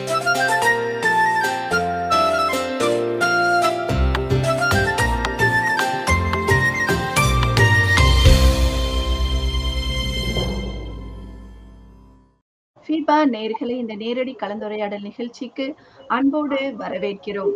FIBA நேயர்களை இந்த நேரடி கலந்துரையாடல் நிகழ்ச்சிக்கு அன்போடு வரவேற்கிறோம்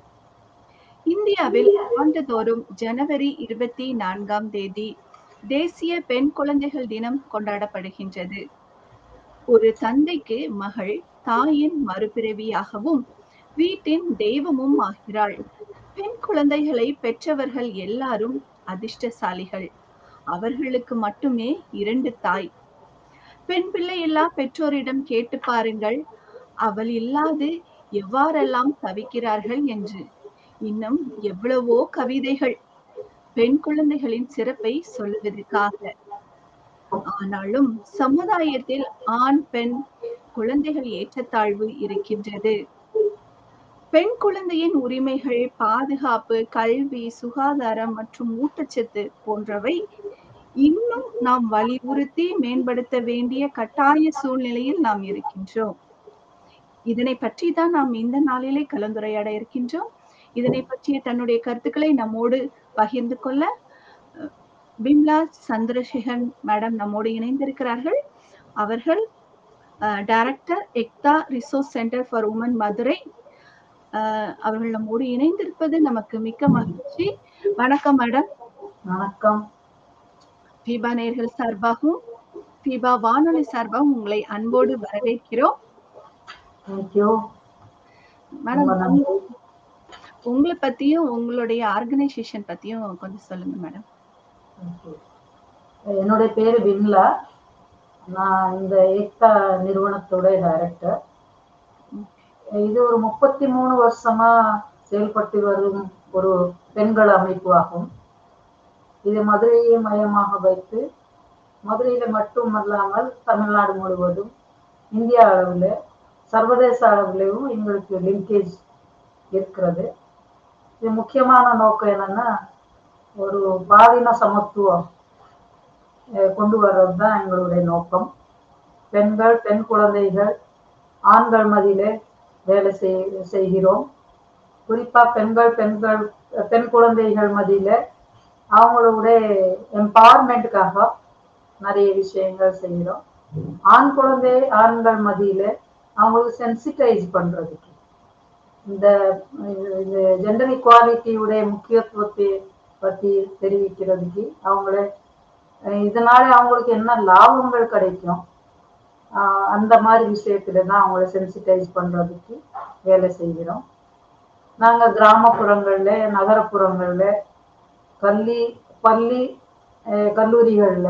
இந்தியாவில் ஆண்டுதோறும் ஜனவரி இருபத்தி நான்காம் தேதி தேசிய பெண் குழந்தைகள் தினம் கொண்டாடப்படுகின்றது ஒரு தந்தைக்கு மகள் தாயின் மறுபிறவியாகவும் வீட்டின் தெய்வமும் ஆகிறாள் பெண் குழந்தைகளை பெற்றவர்கள் எல்லாரும் அதிர்ஷ்டசாலிகள் அவர்களுக்கு மட்டுமே இரண்டு தாய் பெண் பிள்ளை இல்லா பெற்றோரிடம் கேட்டு பாருங்கள் அவள் இல்லாது எவ்வாறெல்லாம் தவிக்கிறார்கள் என்று இன்னும் எவ்வளவோ கவிதைகள் பெண் குழந்தைகளின் சிறப்பை சொல்லுவதற்காக ஆனாலும் சமுதாயத்தில் ஆண் பெண் குழந்தைகள் ஏற்றத்தாழ்வு இருக்கின்றது பெண் குழந்தையின் உரிமைகள் பாதுகாப்பு கல்வி சுகாதாரம் மற்றும் ஊட்டச்சத்து போன்றவை இன்னும் நாம் வலியுறுத்தி மேம்படுத்த வேண்டிய கட்டாய சூழ்நிலையில் நாம் இருக்கின்றோம் இதனை பற்றி தான் நாம் இந்த நாளிலே கலந்துரையாட இருக்கின்றோம் இதனை பற்றிய தன்னுடைய கருத்துக்களை நம்மோடு பகிர்ந்து கொள்ள பிம்லா சந்திரசேகரன் மேடம் நம்மோடு இணைந்திருக்கிறார்கள் அவர்கள் director Ekta resource centre for women Madurai அவர்கள் நம்மோடு இணைந்திருப்பது நமக்கு மிக்க மகிழ்ச்சி வணக்கம் மேடம் வணக்கம் பீபா நேர்கள் சார்பாகவும் பீபா வானொலி சார்பாகவும் உங்களை அன்போடு வரவேற்கிறோம் தேங்க்யூ மேடம் உங்களை பத்தியும் உங்களுடைய ஆர்கனைசேஷன் பத்தியும் கொஞ்சம் சொல்லுங்க மேடம் என்னுடைய பேரு விம்லா நான் இந்த ஏக்தா நிறுவனத்தோட டைரக்டர் இது ஒரு முப்பத்தி மூணு வருஷமா செயல்பட்டு வரும் ஒரு பெண்கள் அமைப்பு ஆகும் இது மதுரையை மையமாக வைத்து மதுரையில மட்டுமல்லாமல் தமிழ்நாடு முழுவதும் இந்தியா அளவில் சர்வதேச அளவிலையும் எங்களுக்கு லிங்கேஜ் இருக்கிறது இது முக்கியமான நோக்கம் என்னன்னா ஒரு பாலின சமத்துவம் கொண்டு வர்றது தான் எங்களுடைய நோக்கம் பெண்கள் பெண் குழந்தைகள் ஆண்கள் மதியிலே வேலை செய் செய்கிறோம் குறிப்பா பெண்கள் பெண்கள் பெண் குழந்தைகள் மதியில அவங்களுடைய எம்பவர்மெண்ட்டுக்காக நிறைய விஷயங்கள் செய்கிறோம் ஆண் குழந்தை ஆண்கள் மதியில அவங்களுக்கு சென்சிட்டைஸ் பண்றதுக்கு இந்த ஜெண்டர் இக்வாலிட்டியுடைய முக்கியத்துவத்தை பத்தி தெரிவிக்கிறதுக்கு அவங்கள இதனால அவங்களுக்கு என்ன லாபங்கள் கிடைக்கும் அந்த மாதிரி விஷயத்துல தான் அவங்கள சென்சிட்டைஸ் பண்றதுக்கு வேலை செய்கிறோம் நாங்க கிராமப்புறங்கள்ல நகரப்புறங்கள்ல கல்வி பள்ளி கல்லூரிகள்ல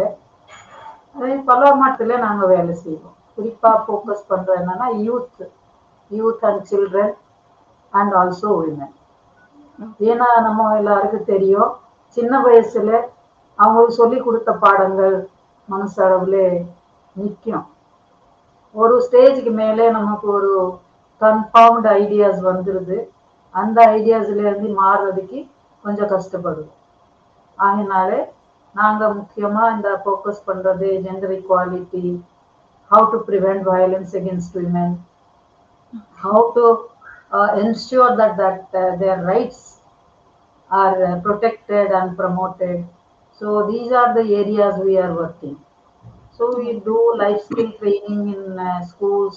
பல மட்டில் நாங்க வேலை செய்வோம் குறிப்பா ஃபோக்கஸ் பண்றது என்னன்னா youth youth and children and also women ஏன்னா நம்ம எல்லாருக்கும் தெரியும் சின்ன வயசுல அவங்களுக்கு சொல்லி கொடுத்த பாடங்கள் மனசளவுல நிற்கும் ஒரு ஸ்டேஜுக்கு மேலே நமக்கு ஒரு கன்ஃபார்ம்டு ஐடியாஸ் வந்துடுது அந்த ஐடியாஸ்ல இருந்து மாறுறதுக்கு கொஞ்சம் கஷ்டப்படுவோம் அதனால நாங்க முக்கியமா இந்த ஃபோக்கஸ் பண்றது gender equality how to prevent violence against women how to ensure that that uh, their rights are uh, protected and promoted so these are the areas we are working so we do life skill training in uh, schools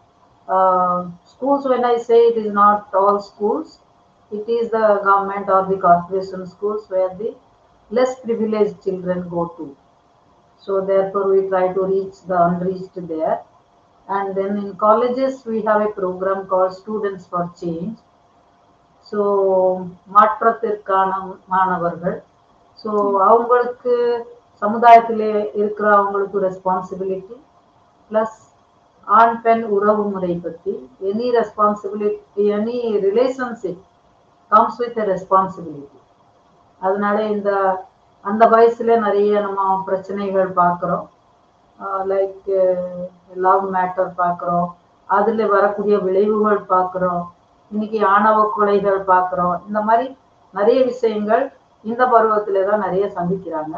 schools when i say it is not all schools it is the government or the corporation schools where the less privileged children go to so therefore we try to reach the unreached there and then in colleges we have a program called students for change so மாற்றத்திற்கான மாணவர்கள் so அவங்களுக்கு சமுதாயத்தில் இருக்கிற அவங்களுக்கு responsibility plus ஆண் பெண் உறவு முறை பற்றி any responsibility any relationship comes with responsibility அதனால இந்த அந்த வயசுல நிறைய நம்ம பிரச்சனைகள் பார்க்குறோம் லைக் லவ் மேட்டர் பார்க்குறோம் அதில் வரக்கூடிய விளைவுகள் பார்க்குறோம் இன்னைக்கு ஆணவ கொலைகள் பார்க்குறோம் இந்த மாதிரி நிறைய விஷயங்கள் இந்த பருவத்துல தான் நிறைய சந்திக்கிறாங்க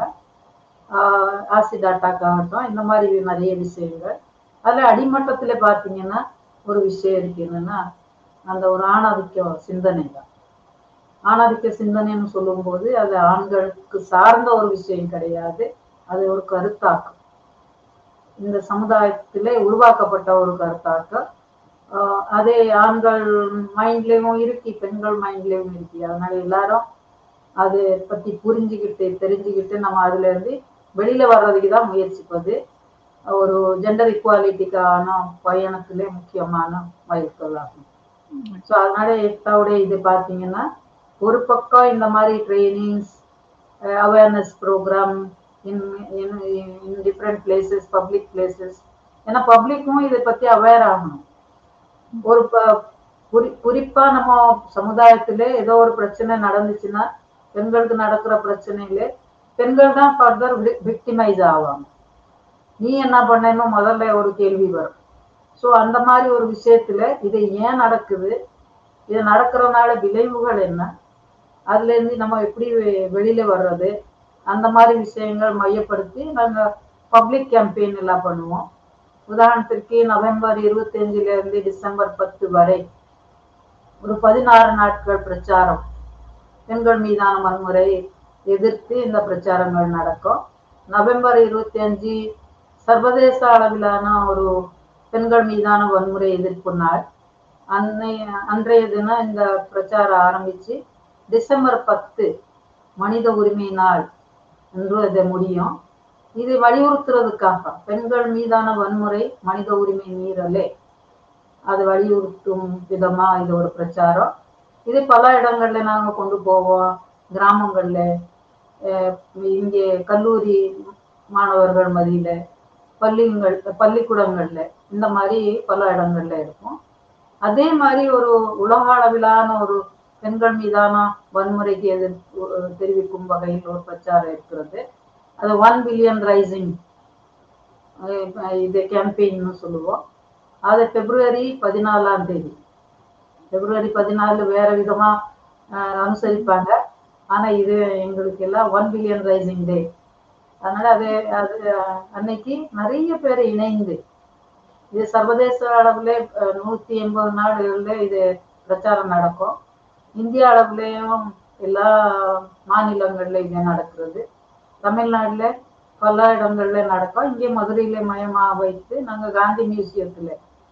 ஆசிட் அட்டாக் ஆகட்டும் இந்த மாதிரி நிறைய விஷயங்கள் அதில் அடிமட்டத்தில் பார்த்தீங்கன்னா ஒரு விஷயம் இருக்கு என்னன்னா அந்த ஒரு ஆணாதிக்க சிந்தனை தான் ஆணாதிக்க சிந்தனைன்னு சொல்லும்போது அது ஆண்களுக்கு சார்ந்த ஒரு விஷயம் கிடையாது அது ஒரு கருத்தாக்கம் இந்த சமுதாயத்திலே உருவாக்கப்பட்ட ஒரு கருத்தாக்கம் ஆஹ் அதே ஆண்கள் மைண்ட்லயும் இருக்கு பெண்கள் மைண்ட்லயும் இருக்கு அதனால எல்லாரும் அதை பத்தி புரிஞ்சுக்கிட்டு தெரிஞ்சுக்கிட்டு நம்ம அதுல இருந்து வெளியில வர்றதுக்கு தான் முயற்சிப்பது ஒரு ஜெண்டர் இக்குவாலிட்டிக்கான பயணத்திலே முக்கியமான மைல்கல் ஆகும் ஸோ அதனால எக்டாவுடைய இது பார்த்தீங்கன்னா ஒரு பக்கம் இந்த மாதிரி trainings awareness program in in different places public places ஏன்னா பப்ளிக்கும் இதை பத்தி அவேர் ஆகணும் ஒரு ப- குறி குறிப்பா நம்ம சமுதாயத்திலே ஏதோ ஒரு பிரச்சனை நடந்துச்சுன்னா பெண்களுக்கு நடக்கிற பிரச்சனையில பெண்கள் தான் ஃபர்தர் விக்டிமைஸ் ஆவாங்க நீ என்ன பண்ணேன்னு முதல்ல ஒரு கேள்வி வரும் ஸோ அந்த மாதிரி ஒரு விஷயத்துல இது ஏன் நடக்குது இது நடக்கிறதுனால விளைவுகள் என்ன அதுல இருந்து நம்ம எப்படி வெ- வெளியில வர்றது அந்த மாதிரி விஷயங்கள் மையப்படுத்தி நாங்க பப்ளிக் கேம்பெயின் எல்லாம் பண்ணுவோம் உதாரணத்திற்கு நவம்பர் இருபத்தஞ்சுல இருந்து டிசம்பர் பத்து வரை ஒரு பதினாறு நாட்கள் பிரச்சாரம் பெண்கள் மீதான வன்முறை எதிர்த்து இந்த பிரச்சாரங்கள் நடக்கும் நவம்பர் இருபத்தி அஞ்சு சர்வதேச அளவிலான ஒரு பெண்கள் மீதான வன்முறை எதிர்ப்பு நாள் அன்னைய அன்றைய தினம் இந்த பிரச்சாரம் ஆரம்பிச்சு டிசம்பர் பத்து மனித உரிமை நாள் என்று இது முடியும் இது வலியுறுத்துறதுக்காக பெண்கள் மீதான வன்முறை மனித உரிமை மீறலே அது வலியுறுத்தும் விதமா இது ஒரு பிரச்சாரம் இது பல இடங்கள்ல நாங்க கொண்டு போவோம் கிராமங்கள்ல அஹ் இங்கே கல்லூரி மாணவர்கள் மதியில பள்ளிங்கள் பள்ளிக்கூடங்கள்ல இந்த மாதிரி பல இடங்கள்ல இருக்கும் அதே மாதிரி ஒரு உலக அளவிலான ஒரு பெண்கள் மீதான வன்முறைக்கு எதிர்ப்பு அஹ் தெரிவிக்கும் வகையில் ஒரு பிரச்சாரம் இருக்கிறது அது ஒன் பில்லியன் ரைசிங் இது கேம்பெயின்னு சொல்லுவோம் அது பிப்ரவரி பதினாலாம் தேதி பிப்ரவரி பதினாலு வேற விதமா அஹ், அனுசரிப்பாங்க ஆனா இது எங்களுக்கு எல்லாம் ஒன் பில்லியன் ரைசிங் டே அதனால அது அது அஹ், அன்னைக்கு நிறைய பேர் இணைந்து இது சர்வதேச அளவுல அஹ், நூத்தி எண்பது நாடுகள்ல இது பிரச்சாரம் நடக்கும் இந்திய அளவுலயும் எல்லா மாநிலங்கள்ல இது நடக்கிறது தமிழ்நாட்டுல பல இடங்கள்ல நடக்கும் இங்கே மதுரையில மயமா வைத்து நாங்க காந்தி மியூசியத்துல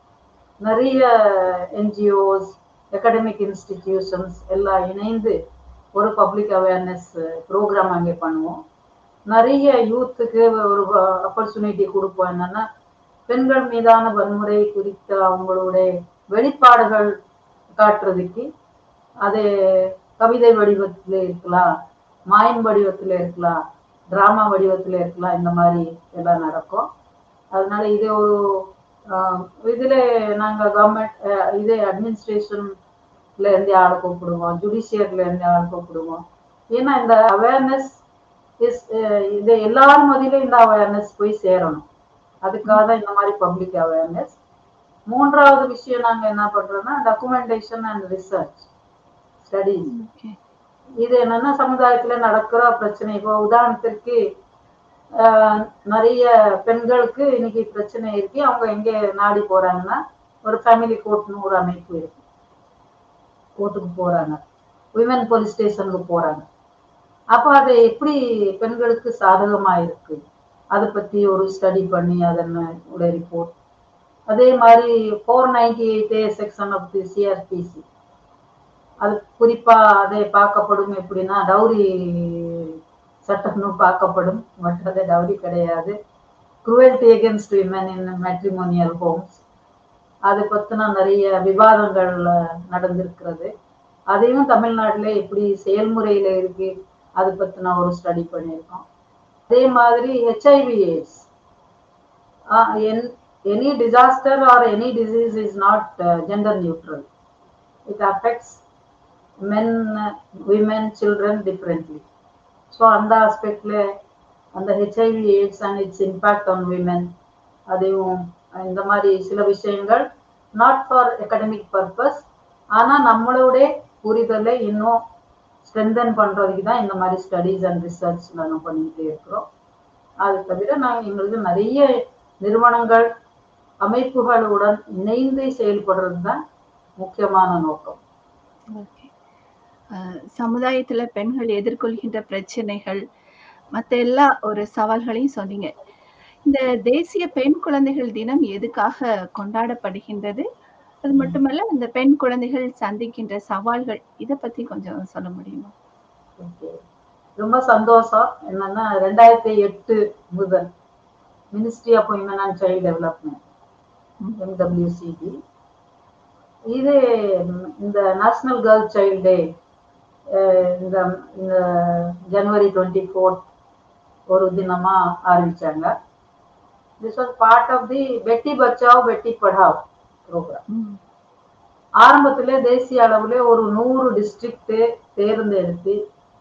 நிறைய என்ஜிஓஸ் அகாடமிக் இன்ஸ்டிடியூஷன்ஸ் எல்லாம் இணைந்து ஒரு பப்ளிக் அவேர்னஸ் ப்ரோக்ராம் அங்கே பண்ணுவோம் நிறைய யூத்துக்கு ஒரு ஆப்பர்ச்சுனிட்டி கொடுப்போம் என்னன்னா பெண்கள் மீதான வன்முறை குறித்த அவங்களுடைய வெளிப்பாடுகள் காட்டுறதுக்கு அது கவிதை வடிவத்தில் இருக்கலாம் மாயம் வடிவத்தில் இருக்கலாம் டிராமா வடிவத்தில் இருக்கலாம் இந்த மாதிரி எல்லாம் நடக்கும் அதனால இது ஒரு ஆஹ், இதுல நாங்க கவர்மெண்ட் இது அட்மினிஸ்ட்ரேஷன்ல இருந்து ஆள் கூப்பிடுவோம் ஜுடிஷியர்ல இருந்து ஆள் கூப்பிடுவோம் ஏன்னா இந்த அவேர்னஸ் இஸ் இது எல்லாரும் மதியிலும் இந்த அவேர்னஸ் போய் சேரணும் அதுக்காக தான் இந்த மாதிரி பப்ளிக் அவேர்னஸ் மூன்றாவது விஷயம் நாங்க என்ன பண்றோம்னா documentation and research studies okay இது என்னன்னா சமுதாயத்துல நடக்கிற பிரச்சனை இப்போ உதாரணத்திற்கு ஆஹ், நிறைய பெண்களுக்கு இன்னைக்கு பிரச்சனை இருக்கு அவங்க எங்க நாடி போறாங்கன்னா ஒரு ஃபேமிலி கோர்ட்னு ஒரு அமைப்பு இருக்கு கோர்ட்டுக்கு போறாங்க விமன் போலீஸ் ஸ்டேஷனுக்கு போறாங்க அப்போ அது எப்படி பெண்களுக்கு சாதகமா இருக்கு அதை பத்தி ஒரு ஸ்டடி பண்ணி அதன் உடைய ரிப்போர்ட் அதே மாதிரி four ninety eight A section of the CrPC அது குறிப்பா அதை பார்க்கப்படும் எப்படின்னா டவுரி சட்டம்னு பார்க்கப்படும் பட் அது டவுரி கிடையாது cruelty against women in matrimonial homes அதை பத்தின நிறைய விவாதங்கள் நடந்திருக்கிறது அதையும் தமிழ்நாட்டில் எப்படி செயல்முறையில இருக்கு அதை பத்தின ஒரு ஸ்டடி பண்ணியிருக்கோம் அதே மாதிரி HIV AIDS any disaster or any disease is not gender neutral it affects men, uh, women, children differently. So அந்த ஆஸ்பெக்ட்ல அந்த HIV AIDS and its impact on women அதையும் அஹ், இந்த மாதிரி சில விஷயங்கள் நாட் ஃபார் அகடமிக் பர்பஸ் ஆனால் நம்மளுடைய புரிதலை இன்னும் ஸ்ட்ரென்தன் பண்ணுறதுக்கு தான் இந்த மாதிரி ஸ்டடீஸ் அண்ட் ரிசர்ச் நாங்கள் பண்ணிக்கிட்டே இருக்கிறோம் அது தவிர நாங்கள் எங்களுக்கு நிறைய நிறுவனங்கள் அமைப்புகளுடன் இணைந்து செயல்படுறது தான் முக்கியமான நோக்கம் ஓகே. அ சமுதாயத்துல பெண்கள் எதிர்கொள்கின்ற பிரச்சனைகள், மத்த எல்லா ஒரு சவால்களையும் சொன்னீங்க. இந்த தேசிய பெண் குழந்தைகள் தினம் எதுக்காக கொண்டாடப்படுகின்றது? அது மட்டுமல்ல, இந்த பெண் குழந்தைகள் சந்திக்கின்ற சவால்கள், இத பத்தி கொஞ்சம் சொல்ல முடியுமா? ஓகே. ரொம்ப சந்தோஷம். என்னன்னா 2008 முதல் ministry of women and child development hmm. MWCD இது இந்த நேஷனல் கேர்ள் சைல்ட் டே இந்த இந்த ஜனவரி டுவெண்ட்டி ஃபோர்த் ஒரு தினமா ஆரம்பிச்சாங்க this was part of the Beti Bachao பெட்டி படாவ் ப்ரோக்ராம் ம். ஆரம்பத்திலே தேசிய அளவுல ஒரு நூறு டிஸ்ட்ரிக்ட் தேர்ந்தெடுத்து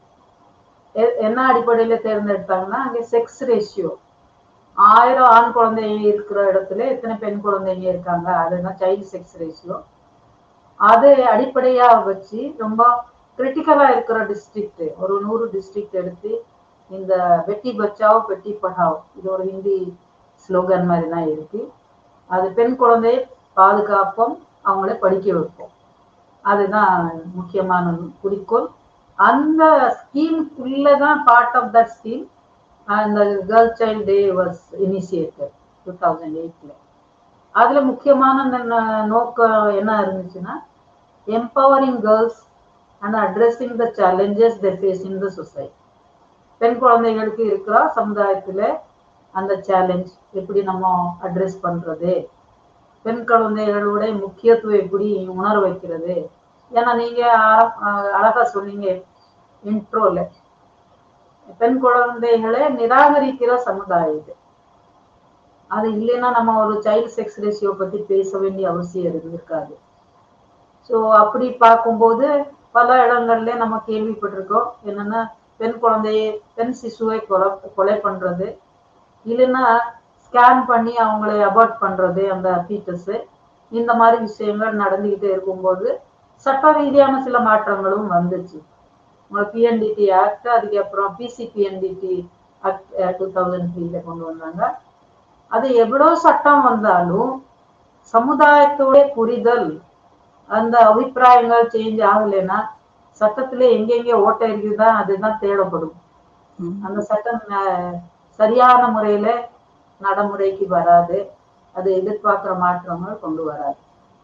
எ- என்ன அடிப்படையில தேர்ந்தெடுத்தாங்கன்னா அங்கே செக்ஸ் ரேஷியோ ஆயிரம் ஆண் குழந்தைங்க இருக்கிற இடத்துல எத்தனை பெண் குழந்தைங்க இருக்காங்க அதுதான் சைல்டு செக்ஸ் ரேஷியோ அதை அடிப்படையா வச்சு ரொம்ப கிரிட்டிக்கலா இருக்கிற டிஸ்ட்ரிக்ட் ஒரு நூறு டிஸ்ட்ரிக்ட் எடுத்து இந்த பெட்டி பச்சாவ் பெட்டி படாவ் இது ஒரு ஹிந்தி ஸ்லோகன் மாதிரி தான் இருக்கு அது பெண் குழந்தையை பாதுகாப்போம் அவங்கள படிக்க வைப்போம் அதுதான் முக்கியமான குறிக்கோள் அந்த ஸ்கீமுக்குள்ள தான் பார்ட் ஆஃப் தட் ஸ்கீம் அந்த girl child day was initiated two thousand எயிட்ல அதுல முக்கியமான அந்த ந- நோக்கம் என்ன இருந்துச்சுன்னா empowering girls and addressing the challenges they face in the society பெண் குழந்தைகளுக்கு இருக்கிற சமுதாயத்துல அந்த சேலஞ்ச் எப்படி நம்ம அட்ரஸ் பண்றது பெண் குழந்தைகளுடைய முக்கியத்துவம் எப்படி உணர வைக்கிறது ஏன்னா நீங்க ஆரம்- அஹ் அழகா சொன்னீங்க இன்ட்ரோல பெண் குழந்தைகளை நிராகரிக்கிற சமுதாயம் இது அது இல்லைன்னா நம்ம ஒரு சைல்டு செக்ஸ் ரேஷியோ பத்தி பேச வேண்டிய அவசியம் இருந்திருக்காது ஸோ அப்படி பார்க்கும்போது பல இடங்கள்ல நம்ம கேள்விப்பட்டிருக்கோம் என்னன்னா பெண் குழந்தையை பெண் சிசுவை கொலை கொலை பண்றது இல்லைன்னா ஸ்கேன் பண்ணி அவங்களை அபார்ட் பண்றது அந்த ஃபீட்டஸ் இந்த மாதிரி விஷயங்கள் நடந்துகிட்டே இருக்கும்போது சட்ட ரீதியான சில மாற்றங்களும் வந்துச்சு பிஎன்டிடி ஆக்ட் அதுக்கப்புறம் பிசிபிஎன்டிடி ஆக்ட் டூ தௌசண்ட் த்ரீல கொண்டு வந்தாங்க அது எவ்வளோ சட்டம் வந்தாலும் சமுதாயத்தோட புரிதல் அந்த அபிப்பிராயங்கள் சேஞ்ச் ஆகலைன்னா சட்டத்துல எங்கெங்க ஓட்டை இருக்குதா அதுதான் தேடப்படும் ம். அந்த சட்டம் அஹ், சரியான முறையில நடைமுறைக்கு வராது அது எதிர்பார்க்கிற மாற்றங்கள் கொண்டு வராது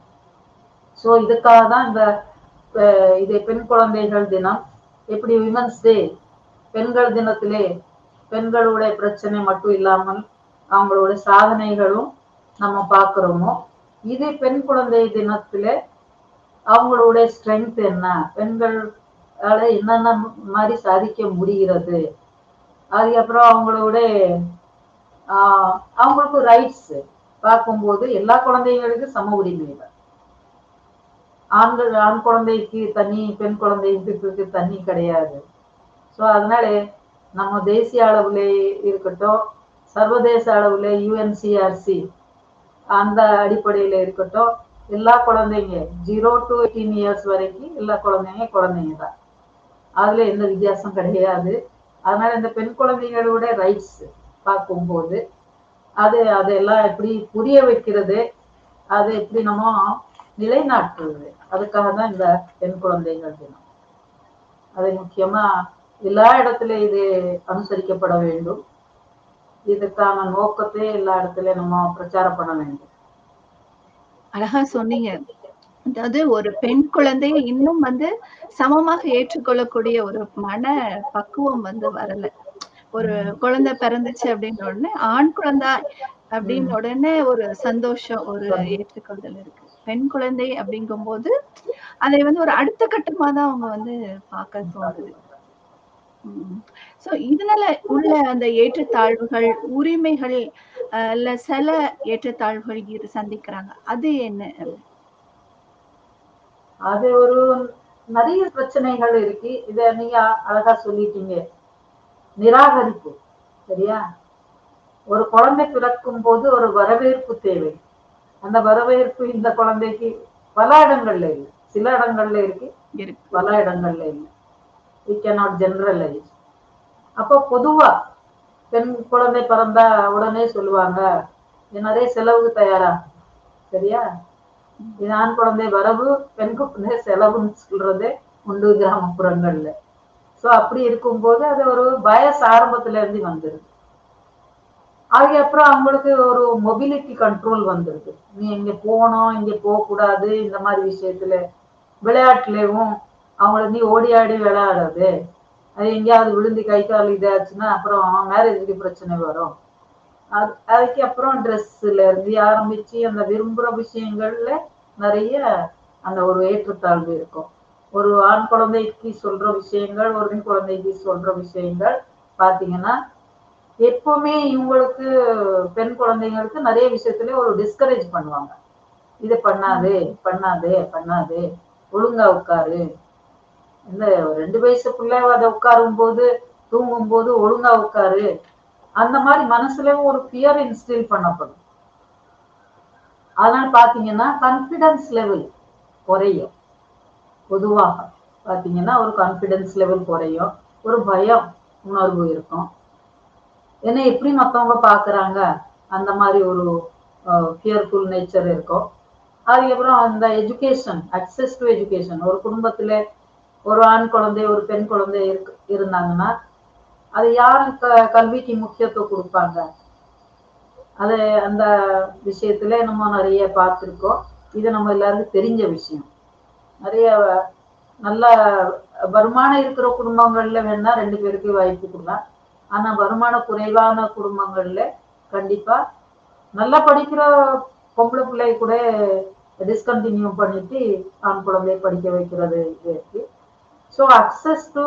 ஸோ இதுக்காக தான் இந்த அஹ், இது பெண் குழந்தைகள் தினம் எப்படி விமன்ஸ் டே பெண்கள் தினத்திலே பெண்களுடைய பிரச்சனை மட்டும் இல்லாமல் அவங்களோட சாதனைகளும் நம்ம பார்க்கிறோமோ இது பெண் குழந்தை தினத்துல அவங்களுடைய ஸ்ட்ரென்த் என்ன பெண்களால என்னென்ன மாதிரி சாதிக்க முடிகிறது அதுக்கப்புறம் அவங்களோட ஆஹ், அவங்களுக்கு ரைட்ஸ் பார்க்கும்போது எல்லா குழந்தைகளுக்கும் சம உரிமை தான் ஆண்கள் ஆண் குழந்தைக்கு தனி பெண் குழந்தைக்கு தனி கிடையாது ஸோ அதனால நம்ம தேசிய அளவுல இருக்கட்டும் சர்வதேச அளவுல யூஎன்சிஆர்சி அந்த அடிப்படையில இருக்கட்டும் எல்லா குழந்தைங்க ஜீரோ டு எயிட்டீன் இயர்ஸ் வரைக்கும் எல்லா குழந்தைங்க குழந்தைங்க தான் அதுல எந்த வித்தியாசம் கிடையாது அதனால இந்த பெண் குழந்தைகளோட ரைட்ஸ் பார்க்கும்போது அது அதெல்லாம் எப்படி புரிய வைக்கிறது அதை எப்படி நம்ம நிலைநாட்டுறது அதுக்காக தான் இந்த பெண் குழந்தைகள் தினம் அது முக்கியமா எல்லா இடத்துல இது அனுசரிக்கப்பட வேண்டும் இதுக்கான நோக்கத்தை எல்லா இடத்துலயும் நம்ம பிரச்சாரம் பண்ண வேண்டும் அழகா சொன்னீங்க. அதாவது ஒரு பெண் குழந்தைய இன்னும் வந்து சமமாக ஏற்றுக்கொள்ளக்கூடிய ஒரு மன பக்குவம் வந்து வரல. ஒரு குழந்தை பிறந்துச்சு அப்படின்ன உடனே, ஆண் குழந்தை அப்படின்னு உடனே ஒரு சந்தோஷம், ஒரு ஏற்றுக்கொள்தல் இருக்கு. பெண் குழந்தை அப்படிங்கும்போது, அதை வந்து ஒரு அடுத்த கட்டமா தான் அவங்க வந்து பார்க்க தோணுது. ம். சோ இதனால உள்ள அந்த ஏற்றத்தாழ்வுகள், உரிமைகள் அ இல்ல சில ஏற்றத்தாழ்வுகள் இது சந்திக்கிறாங்க. அது என்ன? அது ஒரு நிறைய பிரச்சனைகள் இருக்கு இத நீங்க அழகா சொல்லிட்டீங்க நிராகரிப்பு சரியா ஒரு குழந்தை பிறக்கும் போது ஒரு வரவேற்பு தேவை அந்த வரவேற்பு இந்த குழந்தைக்கு பல இடங்கள்ல இல்லை சில இடங்கள்ல இருக்கு இருக்கு. பல இடங்கள்ல இல்லை we cannot generalize அப்போ பொதுவா பெண் குழந்தை பிறந்தா உடனே சொல்லுவாங்க இது நிறைய செலவுக்கு தயாரா சரியா இது ஆண் குழந்தை வரவு பெண் குழந்தை செலவுன்னு சொல்றதே உண்டு கிராமப்புறங்கள்ல சோ அப்படி இருக்கும்போது அது ஒரு பயஸ் ஆரம்பத்துல இருந்து வந்துருது அதுக்கப்புறம் அவங்களுக்கு ஒரு மொபிலிட்டி கண்ட்ரோல் வந்துருது நீ இங்க போகணும் இங்க போக கூடாது இந்த மாதிரி விஷயத்துல விளையாட்டுலயும் அவங்கள நீ ஓடி ஆடி விளையாடாது அது எங்கேயாவது விழுந்து கை கால் இதாச்சுன்னா அப்புறம் மேரேஜுக்கு பிரச்சனை வரும் அது அதுக்கு அப்புறம் ட்ரெஸ்ல இருந்து ஆரம்பிச்சு அந்த விரும்புற விஷயங்கள்ல நிறைய அந்த ஒரு ஏற்றத்தாழ்வு இருக்கும் ஒரு ஆண் குழந்தைக்கு சொல்ற விஷயங்கள் ஒரு பெண் குழந்தைக்கு சொல்ற விஷயங்கள் பாத்தீங்கன்னா எப்பவுமே இவங்களுக்கு பெண் குழந்தைங்களுக்கு நிறைய விஷயத்துல ஒரு டிஸ்கரேஜ் பண்ணுவாங்க இதை பண்ணாது பண்ணாது பண்ணாது ஒழுங்கா உட்காரு இந்த ரெண்டு வயசு பிள்ளை அதை உட்காரும் போது தூங்கும் போது ஒழுங்கா உட்காரு அந்த மாதிரி மனசுலயும் ஒரு ஃபியர் இன்ஸ்டில் பண்ணப்படும் அதனால பாத்தீங்கன்னா கான்பிடன்ஸ் லெவல் குறையும் பொதுவாக பாத்தீங்கன்னா ஒரு கான்பிடன்ஸ் லெவல் குறையும் ஒரு பயம் உணர்வு இருக்கும் ஏன்னா எப்படி மத்தவங்க பாக்குறாங்க அந்த மாதிரி ஒரு ஃபியர்ஃபுல் நேச்சர் இருக்கும் அதுக்கப்புறம் அந்த எஜுகேஷன் அக்சஸ் டு எஜுகேஷன் ஒரு குடும்பத்துல ஒரு ஆண் குழந்தை ஒரு பெண் குழந்தை இருக்கு இருந்தாங்கன்னா அது யாரு க கல்விக்கு முக்கியத்துவம் கொடுப்பாங்க அது அந்த விஷயத்துல நம்ம நிறைய பார்த்துருக்கோம் இது நம்ம எல்லாருக்கும் தெரிஞ்ச விஷயம் நிறைய நல்ல வருமானம் இருக்கிற குடும்பங்கள்ல வேணா ரெண்டு பேருக்கு வாய்ப்பு கொடுக்கலாம் ஆனா வருமான குறைவான குடும்பங்கள்ல கண்டிப்பா நல்லா படிக்கிற பொம்பளை பிள்ளை கூட டிஸ்கண்டினியூ பண்ணிட்டு ஆண் குழந்தைய படிக்க வைக்கிறது இது இருக்கு ஸோ அக்சஸ் டு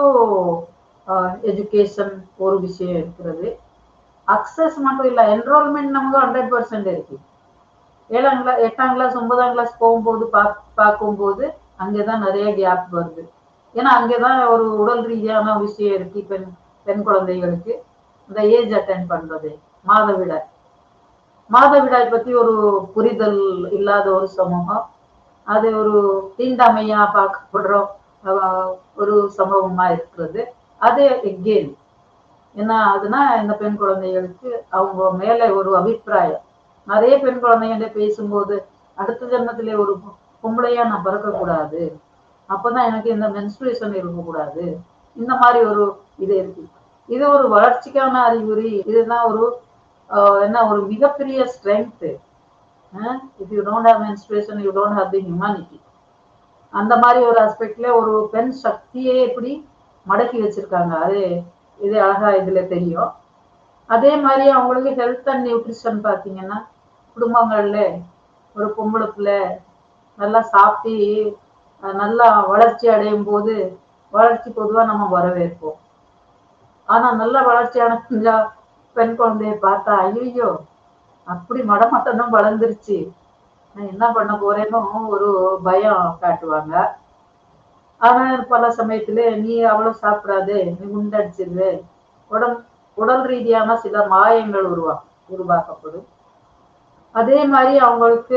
எஜுகேஷன் ஒரு விஷயம் இருக்கிறது அக்சஸ் மட்டும் இல்லை என்ரோல்மெண்ட் நமக்கு ஹண்ட்ரட் பர்சன்ட் இருக்கு ஏழாம் கிளாஸ் எட்டாம் கிளாஸ் ஒன்பதாம் கிளாஸ் போகும்போது பா பார்க்கும்போது அங்கேதான் நிறைய கேப் வருது ஏன்னா அங்கேதான் ஒரு உடல் ரீதியான விஷயம் இருக்கு பெண் பெண் குழந்தைகளுக்கு இந்த ஏஜ் அட்டன் பண்றது மாதவிடாய் மாதவிடாய் பத்தி ஒரு புரிதல் இல்லாத ஒரு சமூகம் அது ஒரு தீண்டாமையா பார்க்கப்படுறோம் ஒரு சம்பவமா இருக்கிறது அது எகெயின் என்ன அதுனா இந்த பெண் குழந்தைகளுக்கு அவங்க மேல ஒரு அபிப்பிராயம் நிறைய பெண் குழந்தைங்க பேசும்போது அடுத்த ஜென்மத்திலே ஒரு பொம்பளையா நான் பிறக்கக்கூடாது அப்பதான் எனக்கு இந்த மென்ஸ்ட்ரேஷன் இருக்கக்கூடாது இந்த மாதிரி ஒரு இது இருக்கு இது ஒரு வளர்ச்சிக்கான அறிகுறி இதுதான் ஒரு என்ன ஒரு மிகப்பெரிய strength if you don't have menstruation you don't have the humanity அந்த மாதிரி ஒரு ஆஸ்பெக்ட்ல ஒரு பெண் சக்தியே எப்படி மடக்கி வச்சிருக்காங்க அது இது அழகா இதுல தெரியும் அதே மாதிரி அவங்களுக்கு ஹெல்த் அண்ட் நியூட்ரிஷன் பார்த்தீங்கன்னா குடும்பங்கள்ல ஒரு பொம்பளை பிள்ளை நல்லா சாப்பிட்டு நல்லா வளர்ச்சி அடையும் போது வளர்ச்சி பொதுவாக நம்ம வரவேற்போம் ஆனா நல்ல வளர்ச்சியான பெண் குழந்தைய பார்த்தா ஐயோ அப்படி மடமட்டனும் வளர்ந்துருச்சு நான் என்ன பண்ண போறேன்னு ஒரு பயம் காட்டுவாங்க ஆனா பல சமயத்துல நீ அவ்வளவு சாப்பிடாது நீ குண்டடிச்சிருது உடல் உடல் ரீதியான சில மாயங்கள் உருவா உருவாக்கப்படும் அதே மாதிரி அவங்களுக்கு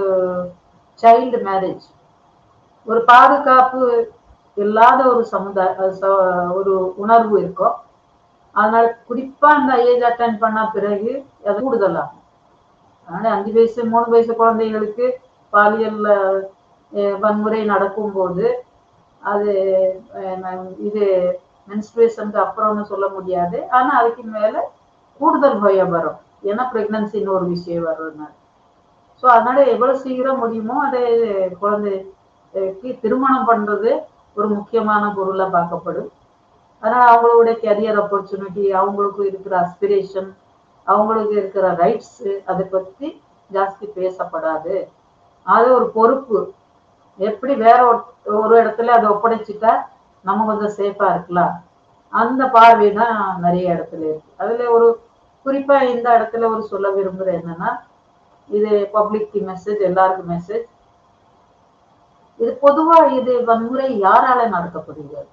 சைல்டு மேரேஜ் ஒரு பாதுகாப்பு இல்லாத ஒரு சமுதாய ஒரு உணர்வு இருக்கும் அதனால குறிப்பா அந்த ஏஜ் அட்டன் பண்ண பிறகு அது கூடுதலாகும் அதனால அஞ்சு வயசு மூணு வயசு குழந்தைகளுக்கு பாலியல் வன்முறை நடக்கும் போது அது இது மென்ஸ்ட்ரேஷனுக்கு அப்புறம்னு சொல்ல முடியாது ஆனா அதுக்கு மேல கூடுதல் பயம் வரும் ஏன்னா பிரெக்னன்சின்னு ஒரு விஷயம் வர்றதுனால ஸோ அதனால எவ்வளவு சீக்கிரம் முடியுமோ அதை குழந்தைக்கு திருமணம் பண்றது ஒரு முக்கியமான பொருளா பார்க்கப்படும் அதனால அவங்களுடைய கெரியர் ஆப்பர்ச்சுனிட்டி அவங்களுக்கு இருக்கிற அஸ்பிரேஷன் அவங்களுக்கு இருக்கிற ரைட்ஸ் அதை பத்தி ஜாஸ்தி பேசப்படாது அது ஒரு பொறுப்பு எப்படி வேற ஒரு இடத்துல அதை ஒப்படைச்சிட்டா நம்ம கொஞ்சம் சேஃபா இருக்கலாம் அந்த பார்வை தான் நிறைய இடத்துல இருக்கு அதுல ஒரு குறிப்பா இந்த இடத்துல ஒரு சொல்ல விரும்புற என்னன்னா இது பப்ளிக் மெசேஜ் எல்லாருக்கும் மெசேஜ் இது பொதுவா இது வன்முறை யாரால நடக்கப்படுகிறது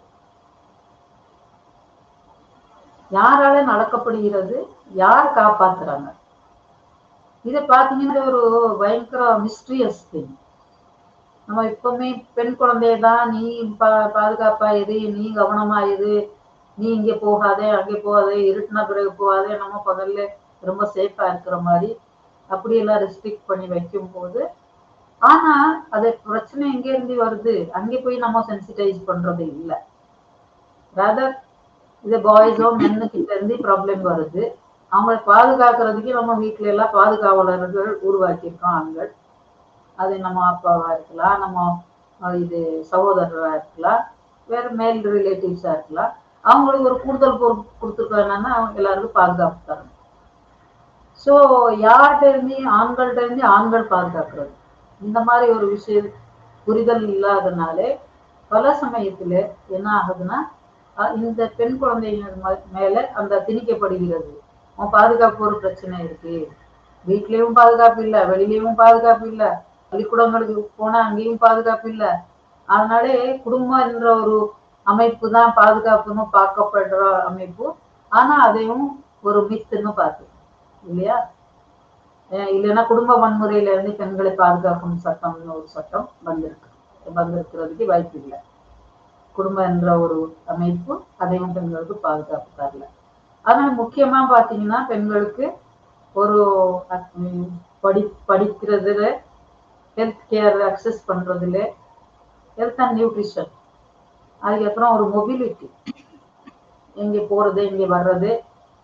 யாரால நடக்கப்படுகிறது யார் காப்பாத்துறாங்க இதை பாத்தீங்கன்னா ஒரு பயங்கர மிஸ்ட்ரியஸ் திங் நம்ம எப்பவுமே பெண் குழந்தைய தான் நீ பா பாதுகாப்பா இரு நீ கவனமா இரு நீ இங்கே போகாதே அங்கே போகாதே இருட்டின பிறகு போகாதே நம்ம பகல்ல ரொம்ப சேஃபா இருக்கிற மாதிரி அப்படியெல்லாம் ரெஸ்ட்ரிக்ட் பண்ணி வைக்கும் போது ஆனா அது பிரச்சனை எங்க இருந்து வருது அங்கே போய் நம்ம சென்சிடைஸ் பண்றது இல்லை ரதர் இது பாய்ஸோ மென்னு கிட்ட இருந்து ப்ராப்ளம் வருது அவங்களை பாதுகாக்கிறதுக்கு நம்ம வீட்ல எல்லாம் பாதுகாவலர்கள் உருவாக்கியிருக்கோம் ஆண்கள் அது நம்ம அப்பாவா இருக்கலாம் நம்ம அஹ், இது சகோதரரா இருக்கலாம் வேற மேல் ரிலேட்டிவ்ஸா இருக்கலாம் அவங்களுக்கு ஒரு கூடுதல் பொறுப்பு கொடுத்துருக்கோம் என்னன்னா அவங்க எல்லாருக்கும் பாதுகாப்பு தரணும் ஸோ யார்கிட்ட இருந்து ஆண்கள்கிட்ட இருந்து ஆண்கள் பாதுகாக்கிறது இந்த மாதிரி ஒரு விஷயம் புரிதல் இல்லாதனாலே பல சமயத்துல என்ன ஆகுதுன்னா அஹ் இந்த பெண் குழந்தைகள் ம- மேல அந்த திணிக்கப்படுகிறது உன் பாதுகாப்பு ஒரு பிரச்சனை இருக்கு வீட்லயும் பாதுகாப்பு இல்ல வெளியிலயும் பாதுகாப்பு இல்ல பள்ளிக்கூடங்களுக்கு போனா அங்கேயும் பாதுகாப்பு இல்ல அதனாலே குடும்பம் என்ற ஒரு அமைப்பு தான் பாதுகாப்புன்னு பார்க்கப்படுற அமைப்பு ஆனா அதையும் ஒரு மித்துன்னு பார்த்து இல்லையா அஹ் இல்லைன்னா குடும்ப வன்முறையில இருந்து பெண்களை பாதுகாக்கும் சட்டம்னு ஒரு சட்டம் வந்திருக்கு வந்திருக்கிறதுக்கு வாய்ப்பு இல்லை குடும்பம் என்ற ஒரு அமைப்பு அதையும் பெண்களுக்கு பாதுகாப்பு தரல அதனால முக்கியமா பாத்தீங்கன்னா பெண்களுக்கு ஒரு அஹ், படி படிக்கிறதுல ஹெல்த் கேர் அக்சஸ் பண்றதுல ஹெல்த் அண்ட் நியூட்ரிஷன் அதுக்கப்புறம் ஒரு மொபிலிட்டி எங்க போறது எங்க வர்றது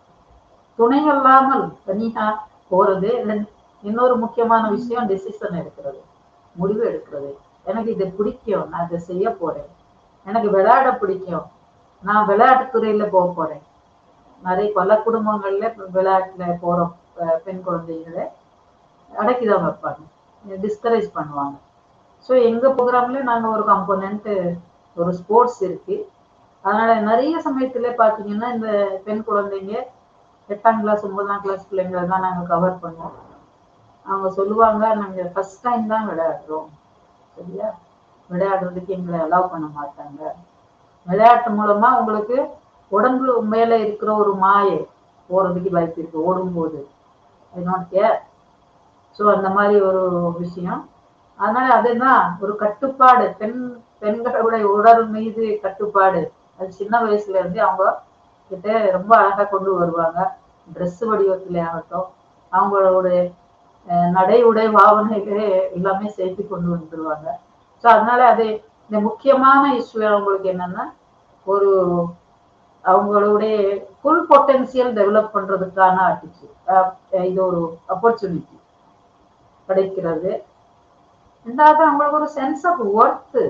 துணை இல்லாமல் தனியா போறது இல்ல இன்னொரு முக்கியமான விஷயம் டெசிஷன் எடுக்கிறது முடிவு எடுக்கிறது எனக்கு இது பிடிக்கும் நான் இதை செய்ய போறேன் எனக்கு விளையாட பிடிக்கும் நான் விளையாட்டுத் துறையில போக போறேன் நிறைய பல குடும்பங்கள்ல விளையாட்டுல போற அஹ், பெண் குழந்தைகளை அடக்கிதான் வைப்பாங்க டிஸ்கரேஜ் பண்ணுவாங்க ஸோ எங்க ப்ரோக்ராம்ல நாங்க ஒரு காம்போனன்ட் ஒரு ஸ்போர்ட்ஸ் இருக்கு அதனால நிறைய சமயத்துல பாத்தீங்கன்னா இந்த பெண் குழந்தைங்க எட்டாம் கிளாஸ் ஒன்பதாம் கிளாஸ் பிள்ளைங்களை தான் நாங்க கவர் பண்ணுவோம் அவங்க சொல்லுவாங்க நாங்க ஃபர்ஸ்ட் டைம் தான் விளையாடுறோம் சரியா விளையாடுறதுக்கு எங்களை அலோவ் பண்ண மாட்டாங்க விளையாட்டு மூலமா உங்களுக்கு உடம்பு மேல இருக்கிற ஒரு மாயை போறதுக்கு வாய்ப்பு இருக்கு ஓடும்போது ஐ நாட் கேர் ஸோ அந்த மாதிரி ஒரு விஷயம் அதனால அதுதான் ஒரு கட்டுப்பாடு பெண் பெண்களுடைய உடல் மீது கட்டுப்பாடு அது சின்ன வயசுல இருந்து அவங்க கிட்ட ரொம்ப அழகா கொண்டு வருவாங்க ட்ரெஸ் வடிவத்திலே ஆகட்டும் அவங்களுடைய அஹ், நடை உடை பாவனைகளே எல்லாமே சேர்த்து கொண்டு வந்துருவாங்க ஸோ அதனால அது இந்த முக்கியமான இஷ்யூ அவங்களுக்கு என்னன்னா ஒரு அவங்களுடைய ஃபுல் பொட்டன்சியல் டெவலப் பண்றதுக்கான ஆட்டிச்சு இது ஒரு ஆப்பர்ச்சுனிட்டி கிடைக்கிறது ரெண்டாவது அவங்களுக்கு ஒரு sense of worth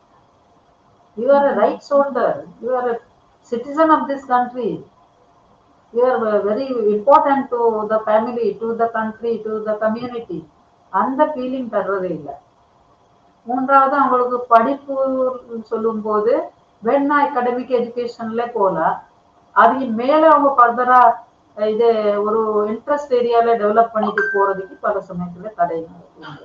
you are right holder you are citizen of this country you are very important to the family to the country to the community அந்த ஃபீலிங் தர்றதே இல்லை மூன்றாவது அவங்களுக்கு படிப்பு சொல்லும்போது வெண்ணா அகாடமிக் எஜுகேஷன்ல போகலாம் அதுக்கு மேல அவங்க ஃபர்தரா இது ஒரு இன்ட்ரெஸ்ட் ஏரியால டெவலப் பண்ணிட்டு போறதுக்கு பல சமயத்துல தடை நடக்குது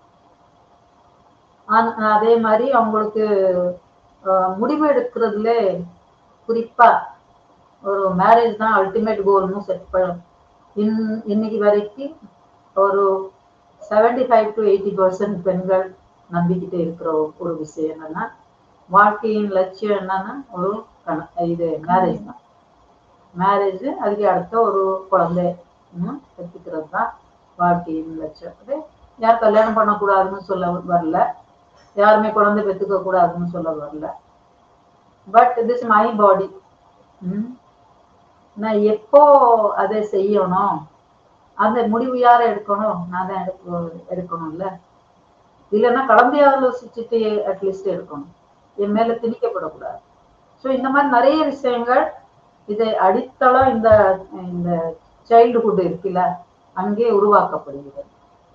ஆனா- அதே மாதிரி அவங்களுக்கு அஹ், முடிவு எடுக்கிறதுல குறிப்பா ஒரு மேரேஜ் தான் அல்டிமேட் கோல்னு செட் பண்ண இன் இன்னைக்கு வரைக்கும் ஒரு seventy five to eighty percent பெண்கள் நம்பிக்கிட்டே இருக்கிற ஒரு விஷயம் என்னன்னா வாழ்க்கையின் லட்சியம் என்னன்னா ஒரு கண- இது மேரேஜ் தான் மேரேஜ் அதுக்கு அடுத்த ஒரு குழந்தை ம், பெற்றுக்கிறது தான் வாழ்க்கையின் லட்சியம் அது யார் கல்யாணம் பண்ணக்கூடாதுன்னு சொல்ல வரல யாருமே குழந்தை பெற்றுக்க கூடாதுன்னு சொல்ல வரல பட் திஸ் மை பாடி நான் எப்போ அதை செய்யணும் அந்த முடிவு யார எடுக்கணும் நான் தான் எடுக்க எடுக்கணும்ல இல்லைன்னா கலந்து ஆலோசிச்சுட்டு அட்லீஸ்ட் எடுக்கணும் என் மேல திணிக்கப்படக்கூடாது ஸோ இந்த மாதிரி நிறைய விஷயங்கள் இதை அடித்தளம் இந்த இந்த சைல்டுஹுட் இருக்குல்ல அங்கே உருவாக்கப்படுகிறது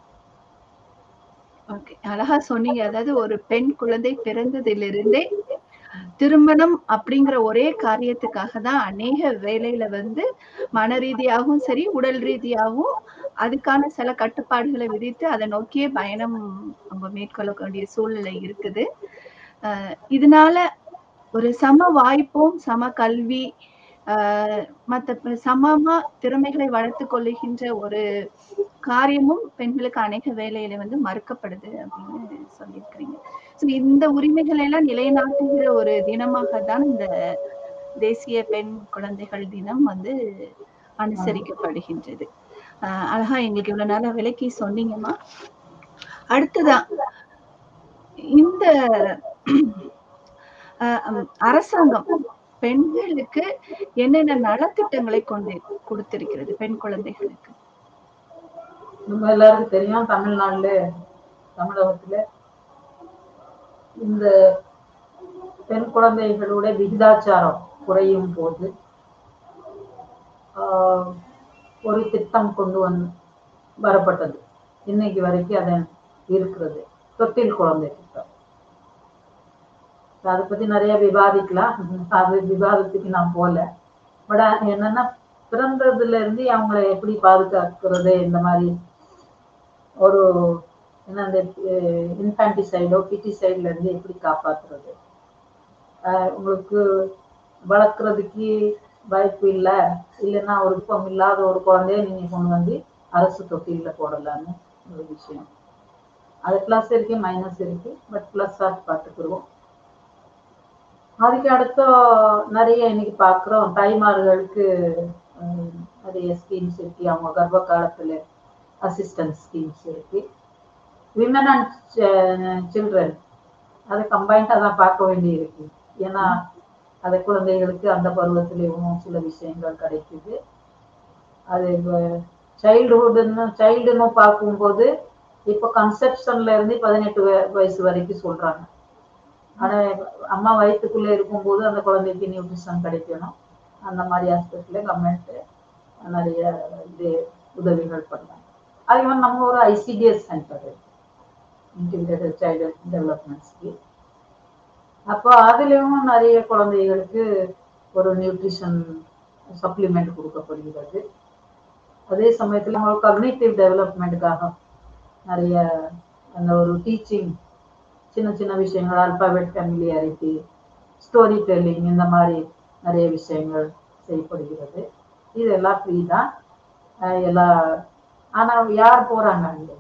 ஓகே அழகா சொன்னீங்க அதாவது ஒரு பெண் குழந்தை பிறந்ததிலிருந்தே திருமணம் அப்படிங்கிற ஒரே காரியத்துக்காக தான் அநேக வேலையில வந்து மன ரீதியாகவும் சரி உடல் ரீதியாகவும் அதுக்கான சில கட்டுப்பாடுகளை விதித்து அதை நோக்கியே பயணம் நம்ம மேற்கொள்ள வேண்டிய சூழ்நிலை இருக்குது அஹ் இதனால ஒரு சம வாய்ப்பும் சம கல்வி ஆஹ் மத்த ப- சமமா திறமைகளை வளர்த்து கொள்ளுகின்ற ஒரு காரியமும் பெண்களுக்கு அநேக வேலையில வந்து மறுக்கப்படுது அப்படின்னு சொல்லியிருக்கிறீங்க So, இந்த உரிமைகளை எல்லாம் நிலைநாட்டுகிற ஒரு தினமாக தான் இந்த தேசிய பெண் குழந்தைகள் தினம் வந்து அனுசரிக்கப்படுகின்றது அஹ் அழகா எங்களுக்கு இவ்வளவு நேரம் விளக்கி சொன்னீங்கம்மா அடுத்ததான் இந்த அஹ், உம், அரசாங்கம் பெண்களுக்கு என்னென்ன நலத்திட்டங்களை கொண்டு கொடுத்திருக்கிறது பெண் குழந்தைகளுக்கு நம்ம எல்லாருக்கும் தெரியும் தமிழ்நாட்டுல தமிழகத்துல இந்த பெண் குழந்தைகளுடைய விகிதாச்சாரம் குறையும் போது ஆஹ், ஒரு திட்டம் கொண்டு வந்து வரப்பட்டது இன்னைக்கு வரைக்கும் அது இருக்கிறது தொட்டில் குழந்தை திட்டம் அதை பத்தி நிறைய விவாதிக்கலாம் அது விவாதத்துக்கு நான் போல பட் என்னன்னா பிறந்ததுல இருந்து அவங்களை எப்படி பாதுகாக்கிறது இந்த மாதிரி ஒரு என்ன அந்த இன்ஃபான்டிசைடோ பிட்டிசைட்ல இருந்து எப்படி காப்பாத்துறது ஆஹ் உங்களுக்கு வளர்க்குறதுக்கு வாய்ப்பு இல்லை இல்லைன்னா ஒரு விருப்பம் இல்லாத ஒரு குழந்தைய நீங்க கொண்டு வந்து அரசு தொட்டில போடலான்னு ஒரு விஷயம் அது ப்ளஸ் இருக்கு மைனஸ் இருக்கு பட் ப்ளஸ் ஆஃப் பார்த்துக்குருவோம் அதுக்கு அடுத்த நிறைய இன்னைக்கு பார்க்குறோம் தாய்மார்களுக்கு ஹம், நிறைய ஸ்கீம்ஸ் இருக்கு அவங்க கர்ப்ப காலத்துல அசிஸ்டன்ஸ் ஸ்கீம்ஸ் இருக்கு விமன் அண்ட் சில்ட்ரன் அதை கம்பைண்டாக தான் பார்க்க வேண்டி இருக்கு ஏன்னா அது குழந்தைகளுக்கு அந்த பருவத்திலேயும் சில விஷயங்கள் கிடைக்குது அது சைல்டுஹுட்னு சைல்டுன்னு பார்க்கும்போது இப்போ கன்செப்ஷன்ல இருந்து பதினெட்டு வய- வயசு வரைக்கும் சொல்றாங்க ஆனா அம்மா வயிற்றுக்குள்ள இருக்கும்போது அந்த குழந்தைக்கு நியூட்ரிஷன் கிடைக்கணும் அந்த மாதிரி ஆஸ்பெக்ட்ல கவர்மெண்ட் நிறைய இது உதவிகள் பண்ணாங்க அது மாதிரி நம்ம ஒரு ICDS centre integrated child development scheme அப்போ அதுலயும் நிறைய குழந்தைகளுக்கு ஒரு நியூட்ரிஷன் சப்ளிமெண்ட் கொடுக்கப்படுகிறது அதே சமயத்துல அவங்க கக்னிட்டிவ் டெவலப்மெண்ட்டுக்காக நிறைய அந்த ஒரு டீச்சிங் சின்ன சின்ன விஷயங்கள் அல்பாபெட் ஃபெமிலியாரிட்டி ஸ்டோரி டெல்லிங் இந்த மாதிரி நிறைய விஷயங்கள் செய்யப்படுகிறது இதெல்லாம் ஃப்ரீ தான் அஹ் எல்லா ஆனா யார் போறாங்க அங்கே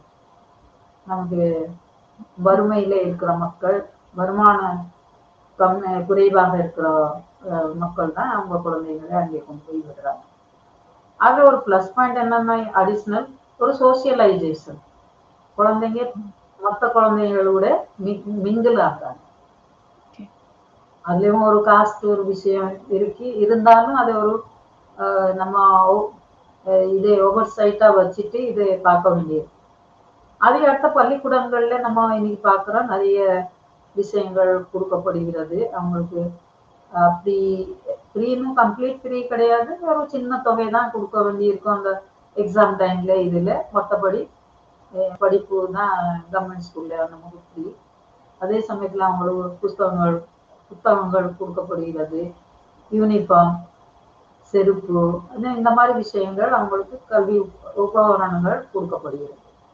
நமக்கு வறுமையில இருக்கிற மக்கள் வருமானம் கம்மி குறைவாக இருக்கிற அஹ், மக்கள் தான் அவங்க குழந்தைங்களை அங்கே கொண்டு போய் விடுறாங்க அதுல ஒரு ப்ளஸ் பாயிண்ட் என்னன்னா அடிஷ்னல் ஒரு சோசியலைசேஷன் குழந்தைங்க மற்ற குழந்தைங்களோட மிங்கிள் ஆகுறாங்க Okay. அதுலயும் ஒரு காஸ்ட் ஒரு விஷயம் இருக்கு இருந்தாலும் அதை ஒரு அஹ், நம்ம ஓ- அஹ், இதை ஓவர் சைட்டா வச்சுட்டு இதை பார்க்க வேண்டியது அதுக்கு அடுத்த பள்ளிக்கூடங்கள்ல நம்ம இன்னைக்கு பார்க்குறோம் நிறைய விஷயங்கள் கொடுக்கப்படுகிறது அவங்களுக்கு அப்படி ஃப்ரீனும் கம்ப்ளீட் ஃப்ரீ கிடையாது ஒரு சின்ன தொகை தான் கொடுக்க வேண்டியிருக்கும் அந்த எக்ஸாம் டைம்ல இதுல மற்றபடி அஹ், படிப்பு தான் கவர்மெண்ட் ஸ்கூல்ல நமக்கு ஃப்ரீ அதே சமயத்துல அவங்களுக்கு புஸ்தகங்கள் புத்தகங்கள் கொடுக்கப்படுகிறது யூனிஃபார்ம் செருப்பு அது இந்த மாதிரி விஷயங்கள் அவங்களுக்கு கல்வி உப- உபகரணங்கள் கொடுக்கப்படுகிறது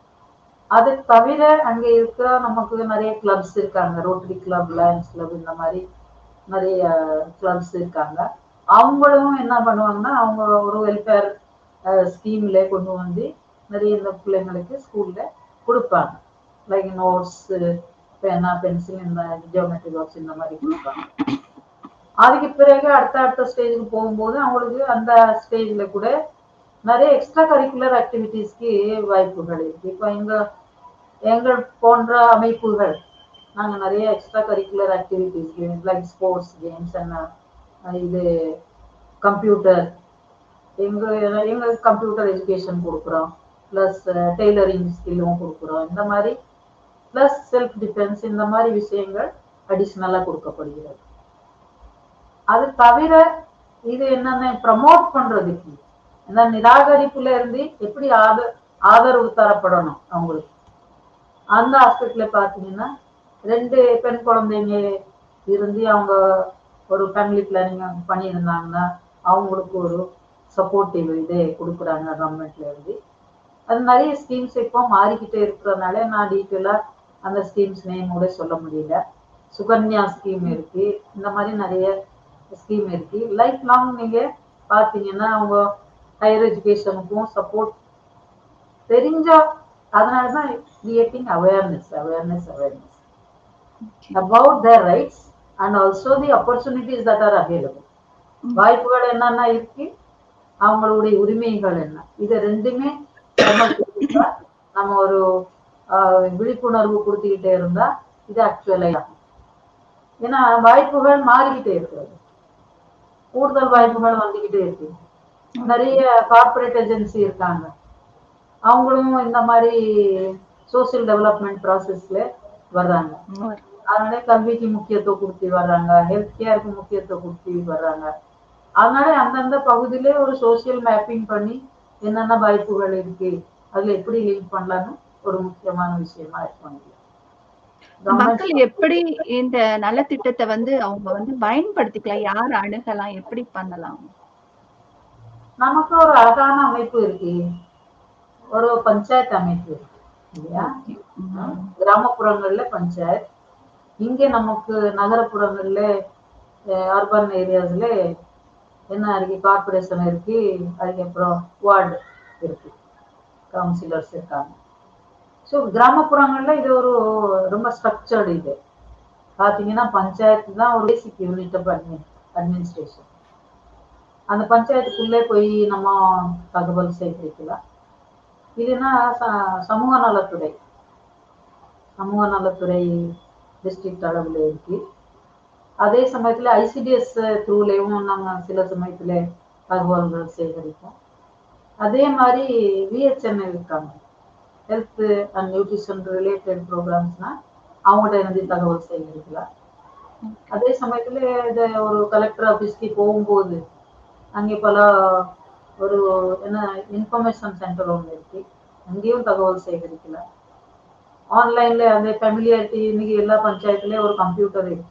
அது தவிர அங்க இருக்கிற நமக்கு நிறைய கிளப்ஸ் இருக்காங்க ரோட்டரி கிளப் லயன்ஸ் கிளப் இந்த மாதிரி நிறைய கிளப்ஸ் இருக்காங்க அவங்களும் என்ன பண்ணுவாங்கன்னா அவங்க ஒரு வெல்ஃபேர் ஸ்கீம்ல கொண்டு வந்து நிறைய இந்த பிள்ளைங்களுக்கு ஸ்கூல்ல கொடுப்பாங்க லைக் நோட்ஸ் பேனா பென்சில் இந்த ஜியோமெட்ரி பாக்ஸ் இந்த மாதிரி கொடுப்பாங்க அதுக்கு பிறகு அடுத்த அடுத்த ஸ்டேஜுக்கு போகும்போது அவங்களுக்கு அந்த ஸ்டேஜ்ல கூட நிறைய எக்ஸ்ட்ரா கரிக்குலர் ஆக்டிவிட்டீஸ்க்கு வாய்ப்புகள் இருக்கு இப்போ எங்க எங்கள் போன்ற அமைப்புகள் நாங்க நிறைய extra curricular activities like sports games என்ன இது கம்ப்யூட்டர் எங்க எங்க கம்ப்யூட்டர் எஜுகேஷன் கொடுக்குறோம் ப்ளஸ் டெய்லரிங் ஸ்கில்லும் கொடுக்குறோம் இந்த மாதிரி ப்ளஸ் செல்ஃப் டிஃபென்ஸ் இந்த மாதிரி விஷயங்கள் அடிஷ்னலாக கொடுக்கப்படுகிறது அது தவிர இது என்னென்ன ப்ரமோட் பண்றதுக்கு இந்த நிராகரிப்புல இருந்து எப்படி ஆத ஆதரவு தரப்படணும் அவங்களுக்கு அந்த ஆஸ்பெக்ட்ல பாத்தீங்கன்னா ரெண்டு பெண் குழந்தைங்க இருந்து அவங்க ஒரு ஃபேமிலி பிளானிங் பண்ணியிருந்தாங்கன்னா அவங்களுக்கு ஒரு சப்போர்ட்டிவ் இது கொடுக்குறாங்க கவர்மெண்ட்ல இருந்து அது நிறைய ஸ்கீம்ஸ் இப்போ மாறிக்கிட்டே இருக்கிறதுனால நான் டீட்டெயிலா அந்த ஸ்கீம்ஸ் நேம் கூட சொல்ல முடியல சுகன்யா ஸ்கீம் இருக்கு இந்த மாதிரி நிறைய ஸ்கீம் இருக்கு லைஃப் லாங் நீங்க பாத்தீங்கன்னா அவங்க ஹையர் எஜுகேஷனுக்கும் சப்போர்ட் தெரிஞ்ச அதனால தான் creating awareness awareness awareness about their rights and also the opportunities that are available வாய்ப்புகள் என்னென்ன இருக்கு அவங்களுடைய உரிமைகள் என்ன இது ரெண்டுமே இருந்தா, நம்ம ஒரு ஆஹ், விழிப்புணர்வு கொடுத்துக்கிட்டே இருந்தா இது ஆக்சுவலா ஏன்னா வாய்ப்புகள் மாறிக்கிட்டே இருக்கிறது கூடுதல் வாய்ப்புகள் வந்துகிட்டே இருக்கு நிறைய கார்ப்பரேட் ஏஜென்சி இருக்காங்க அவங்களும் இந்த மாதிரி சோசியல் டெவலப்மெண்ட் ப்ராசஸ்ல வர்றாங்க அதனால கல்விக்கு முக்கியத்துவம் கொடுத்து வர்றாங்க ஹெல்த் கேருக்கு முக்கியத்துவம் கொடுத்து வர்றாங்க அதனால அந்தந்த பகுதியிலே ஒரு சோசியல் மேப்பிங் பண்ணி என்னென்ன வாய்ப்புகள் இருக்கு அதுல எப்படி லிங்க் பண்ணலாம்னு ஒரு முக்கியமான விஷயமா இருப்பாங்க மக்கள் எப்படி இந்த நலத்திட்டத்தை வந்து அவங்க வந்து பயன்படுத்திக்கலாம் யார் அணுகலாம் எப்படி பண்ணலாம் நமக்கு ஒரு அழகான அமைப்பு இருக்கு ஒரு பஞ்சாயத்து அமைப்பு இருக்கு இல்லையா உம். கிராமப்புறங்கள்ல பஞ்சாயத் இங்க நமக்கு நகரப்புறங்கள்ல அர்பன் ஏரியாஸ்ல என்ன இருக்கு கார்பரேஷன் இருக்கு அதுக்கப்புறம் வார்டு இருக்கு கவுன்சிலர்ஸ் இருக்காங்க ஸோ கிராமப்புறங்கள்ல இது ஒரு ரொம்ப ஸ்ட்ரக்சர்டு இது பார்த்தீங்கன்னா பஞ்சாயத்து தான் ஒரு basic unit of admin administration அந்த பஞ்சாயத்துக்குள்ளே போய் நம்ம தகவல் சேகரிக்கலாம் இதுனா ச- சமூக நலத்துறை சமூக நலத்துறை டிஸ்ட்ரிக்ட் அளவில் இருக்கு அதே சமயத்துல ஐசிடிஎஸ் த்ரூலேயும் நாங்க சில சமயத்துல தகவல்கள் சேகரிப்போம் அதே மாதிரி விஹெச்என்எல் இருக்காங்க ஹெல்த் அண்ட் நியூட்ரிஷன் ரிலேட்டட் ப்ரோக்ராம்ஸ்னா அவங்கள்ட்ட இருந்து தகவல் சேகரிக்கலாம் அதே சமயத்துல இதை ஒரு கலெக்டர் ஆஃபீஸ்க்கு போகும்போது அங்கே பல ஒரு என்ன இன்ஃபர்மேஷன் சென்டர் ஒன்று இருக்கு அங்கேயும் தகவல் சேகரிக்கலாம் ஆன்லைன்ல அந்த ஃபெமிலியாரிட்டி இன்னைக்கு எல்லா பஞ்சாயத்துலயும் ஒரு கம்ப்யூட்டர் இருக்கு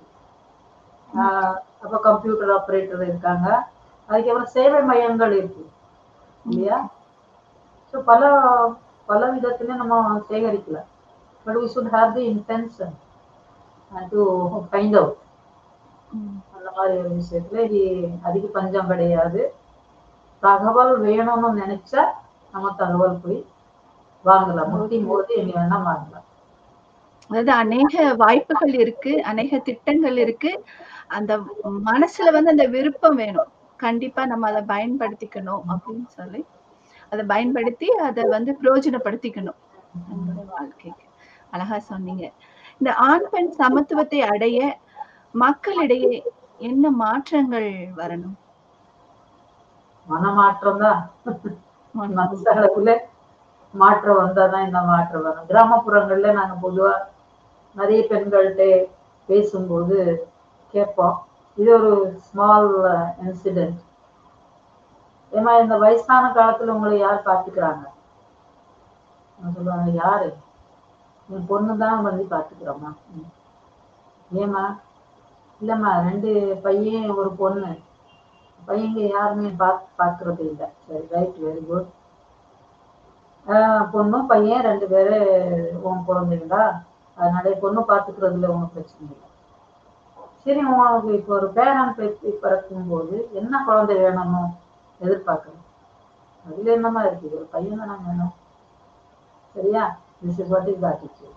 ஆஹ் அப்ப கம்ப்யூட்டர் ஆப்ரேட்டர் இருக்காங்க அதுக்கப்புறம் சேவை மையங்கள் இருக்கு இல்லையா ஸோ பல பல விதத்துல நம்ம சேகரிக்கலாம் but we should have the intention to find out um. அந்த மாதிரி ஒரு விஷயத்துல இது அதிக பஞ்சம் கிடையாது தகவல் வேணும்னு நினைச்சா நம்ம தகவல் போய் வாங்கலாம் முட்டி மோதி எங்க வேணா வாங்கலாம் அதாவது அநேக வாய்ப்புகள் இருக்கு அநேக திட்டங்கள் இருக்கு அந்த மனசுல வந்து அந்த விருப்பம் வேணும் கண்டிப்பா நம்ம அதை பயன்படுத்திக்கணும் அப்படின்னு சொல்லி அதை பயன்படுத்தி அதை வந்து பிரயோஜனப்படுத்திக்கணும் நம்மளுடைய வாழ்க்கைக்கு அழகா சொன்னீங்க இந்த ஆண் பெண் சமத்துவத்தை அடைய மக்களிடையே என்ன மாற்றங்கள் வரணும் மனமாற்றம் தான் மனசளவுல மாற்றம் வந்தாதான் இந்த மாற்றம் வரும் கிராமப்புறங்கள்ல நாங்க பொதுவா நிறைய பெண்கள்கிட்ட பேசும்போது கேட்போம் இது ஒரு ஸ்மால் இன்சிடென்ட் ஏமா இந்த வயசான காலத்துல உங்களை யார் பாத்துக்கிறாங்க நான் சொல்லுவாங்க யாரு என் பொண்ணு தான் வந்து பாத்துக்கிறோம்மா ம். ஏம்மா இல்லம்மா ரெண்டு பையன் ஒரு பொண்ணு பையங்க யாருமே பாக் பாக்குறது இல்லை சரி ரைட் வெரி குட் பொண்ணும் பையன் ரெண்டு பேரு உன் குழந்தைங்களா அதனால பொண்ணு பாத்துக்கிறதுல ஒன்றும் பிரச்சனை இல்லை சரி உனக்கு இப்போ ஒரு பேரன் பேத்தி பிறக்கும் போது என்ன குழந்தை வேணும்னு எதிர்பார்க்கணும் அதுல என்னமா இருக்குது ஒரு பையன் தானே வேணும் சரியா this is what is attitude